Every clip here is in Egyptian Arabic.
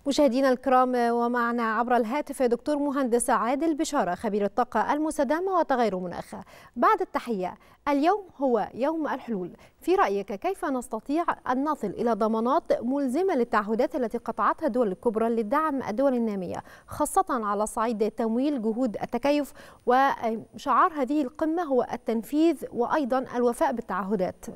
مشاهدينا الكرام ومعنا عبر الهاتف دكتور مهندس عادل بشارة خبير الطاقة المستدامة وتغير المناخ بعد التحية اليوم هو يوم الحلول في رأيك كيف نستطيع أن نصل إلى ضمانات ملزمة للتعهدات التي قطعتها الدول الكبرى لدعم الدول النامية خاصة على صعيد تمويل جهود التكيف وشعار هذه القمة هو التنفيذ وأيضا الوفاء بالتعهدات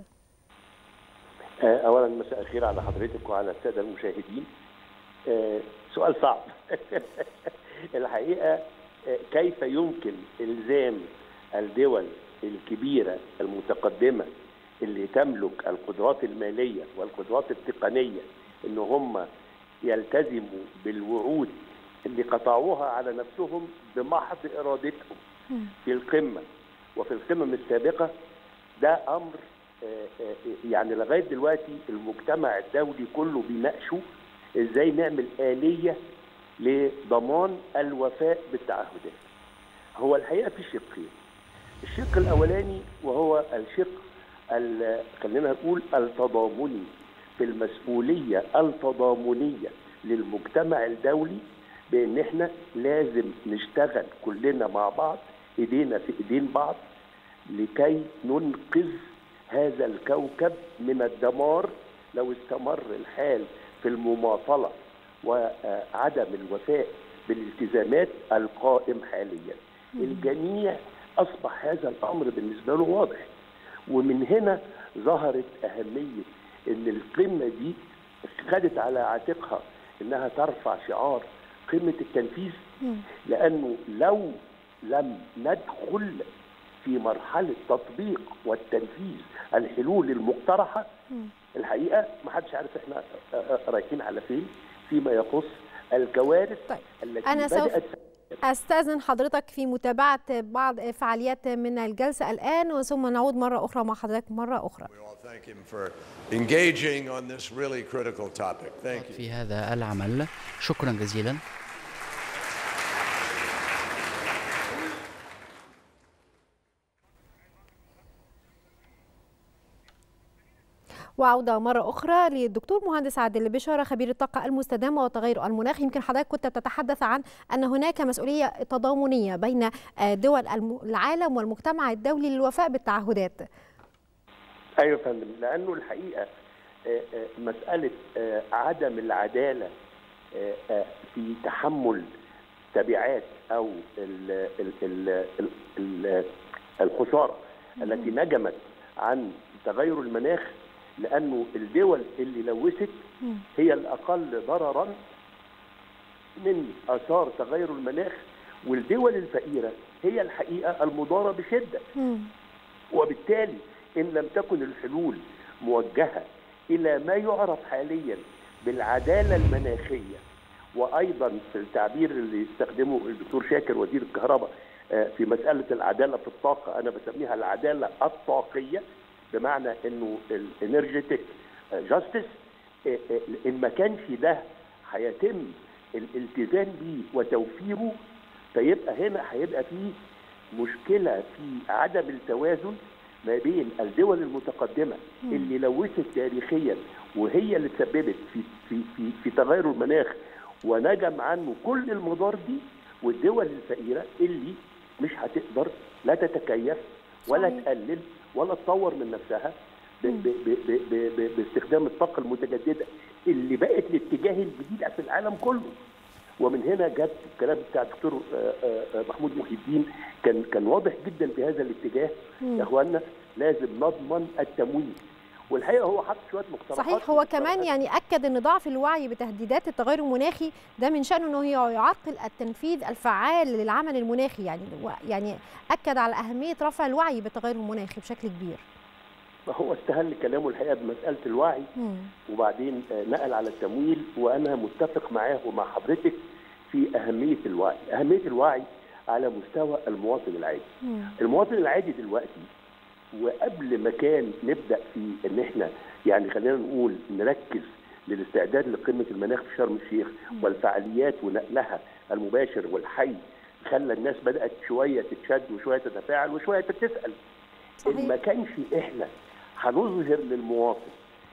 اولا مساء الخير على حضرتك وعلى الساده المشاهدين آه، سؤال صعب الحقيقه آه، كيف يمكن الزام الدول الكبيره المتقدمه اللي تملك القدرات الماليه والقدرات التقنيه ان هم يلتزموا بالوعود اللي قطعوها على نفسهم بمحض ارادتهم في القمه وفي القمم السابقه ده امر يعني لغايه دلوقتي المجتمع الدولي كله بيناقشوا ازاي نعمل اليه لضمان الوفاء بالتعهدات. هو الحقيقه في شقين. الشق الاولاني وهو الشق خلينا نقول التضامني في المسؤوليه التضامنيه للمجتمع الدولي بان احنا لازم نشتغل كلنا مع بعض ايدينا في ايدين بعض لكي ننقذ هذا الكوكب من الدمار لو استمر الحال في المماطلة وعدم الوفاء بالالتزامات القائم حاليا الجميع أصبح هذا الأمر بالنسبة له واضح ومن هنا ظهرت أهمية أن القمة دي خدت على عاتقها أنها ترفع شعار قمة التنفيذ لأنه لو لم ندخل في مرحلة تطبيق والتنفيذ الحلول المقترحة الحقيقة ما حدش عارف احنا رايحين على فين فيما يخص الكوارث طيب. التي أنا سوف بدأت أستاذن حضرتك في متابعة بعض فعاليات من الجلسة الآن وثم نعود مرة أخرى مع حضرتك مرة أخرى We all thank him for engaging on this really critical topic. Thank you. في هذا العمل شكرا جزيلا وعودة مرة أخرى للدكتور مهندس عادل بشارة خبير الطاقة المستدامة وتغير المناخ يمكن حضرتك كنت تتحدث عن أن هناك مسؤولية تضامنية بين دول الم- العالم والمجتمع الدولي للوفاء بالتعهدات ايوه يا فندم لانه الحقيقه آه، آه، مساله آه، عدم العداله آه، آه، في تحمل تبعات او ال ال ال ال ال الخساره التي نجمت عن تغير المناخ لانه الدول اللي لوثت هي الاقل ضررا من اثار تغير المناخ والدول الفقيره هي الحقيقه المضاره بشده وبالتالي ان لم تكن الحلول موجهه الى ما يعرف حاليا بالعداله المناخيه وايضا في التعبير اللي يستخدمه الدكتور شاكر وزير الكهرباء آه، في مساله العداله في الطاقه انا بسميها العداله الطاقيه بمعنى انه الانرجيتك جاستس ان ما كانش ده هيتم الالتزام بيه وتوفيره فيبقى هنا هيبقى فيه مشكله في عدم التوازن ما بين الدول المتقدمه اللي لوثت تاريخيا وهي اللي تسببت في في في, في تغير المناخ ونجم عنه كل المضار دي والدول الفقيره اللي مش هتقدر لا تتكيف ولا صحيح. تقلل ولا تطور من نفسها ب ب ب ب ب ب باستخدام الطاقه المتجدده اللي بقت الاتجاه الجديد في العالم كله ومن هنا جت الكلام بتاع الدكتور آه، آه، محمود محي الدين كان كان واضح جدا في هذا الاتجاه يا اخوانا لازم نضمن التمويل والحقيقه هو حط شويه مقترحات صحيح هو كمان يعني أكد أن ضعف الوعي بتهديدات التغير المناخي ده من شأنه أنه يعطل التنفيذ الفعال للعمل المناخي يعني يعني أكد على أهمية رفع الوعي بالتغير المناخي بشكل كبير هو استهل كلامه الحقيقه بمساله الوعي مم. وبعدين آه، نقل على التمويل وانا متفق معاه ومع حضرتك في اهميه الوعي، اهميه الوعي على مستوى المواطن العادي. مم. المواطن العادي دلوقتي وقبل ما كان نبدا في ان احنا يعني خلينا نقول نركز للاستعداد لقمه المناخ في شرم الشيخ والفعاليات ونقلها المباشر والحي خلى الناس بدات شويه تتشد وشويه تتفاعل وشويه تسال ان ما صحيح كانش احنا هنظهر للمواطن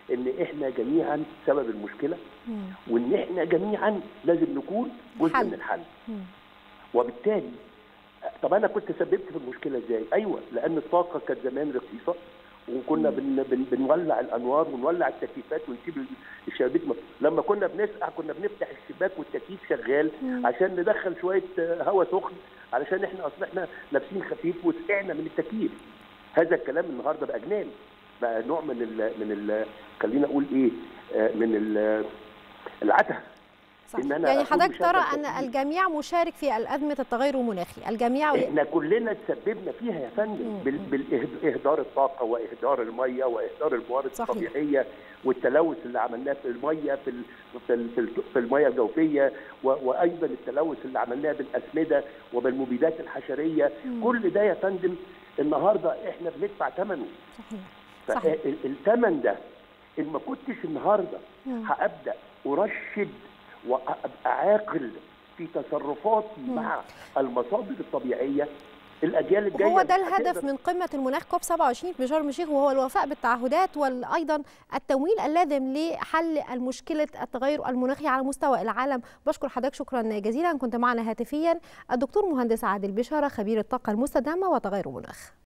ان احنا جميعا سبب المشكله وان احنا جميعا لازم نكون جزء حل. من الحل مم. وبالتالي طب انا كنت سببت في المشكله ازاي؟ ايوه لان الطاقه كانت زمان رخيصه وكنا بن بن بنولع الانوار ونولع التكييفات ونسيب الشبابيك مف- لما كنا بنسقع كنا بنفتح الشباك والتكييف شغال عشان ندخل شويه هواء سخن علشان احنا اصل احنا لابسين خفيف وسقعنا من التكييف هذا الكلام النهارده بقى جنان بقى نوع من ال من ال خلينا اقول ايه آه، من ال- العته صح. إن أنا يعني أكون حضرتك مشغل ترى ان تكييف. الجميع مشارك في الازمه التغير المناخي الجميع احنا كلنا تسببنا فيها يا فندم بال- بالاهدار الطاقه واهدار الميه واهدار الموارد صحيح. الطبيعيه والتلوث اللي عملناه في الميه في ال- في ال- في, ال- في الميه الجوفيه و- وايضا التلوث اللي عملناه بالاسمده وبالمبيدات الحشريه كل ده يا فندم النهارده احنا بندفع ثمنه صحيح صحيح فالثمن ده ان ما كنتش النهارده هابدا ارشد وابقى عاقل في تصرفاتي مع المصادر الطبيعيه الاجيال الجايه وهو ده مش الهدف هتقدر- من قمة المناخ كوب 27 في شرم الشيخ وهو الوفاء بالتعهدات وأيضا التمويل اللازم لحل المشكلة التغير المناخي على مستوى العالم بشكر حضرتك شكرا جزيلا كنت معنا هاتفيا الدكتور مهندس عادل بشارة خبير الطاقة المستدامة وتغير المناخ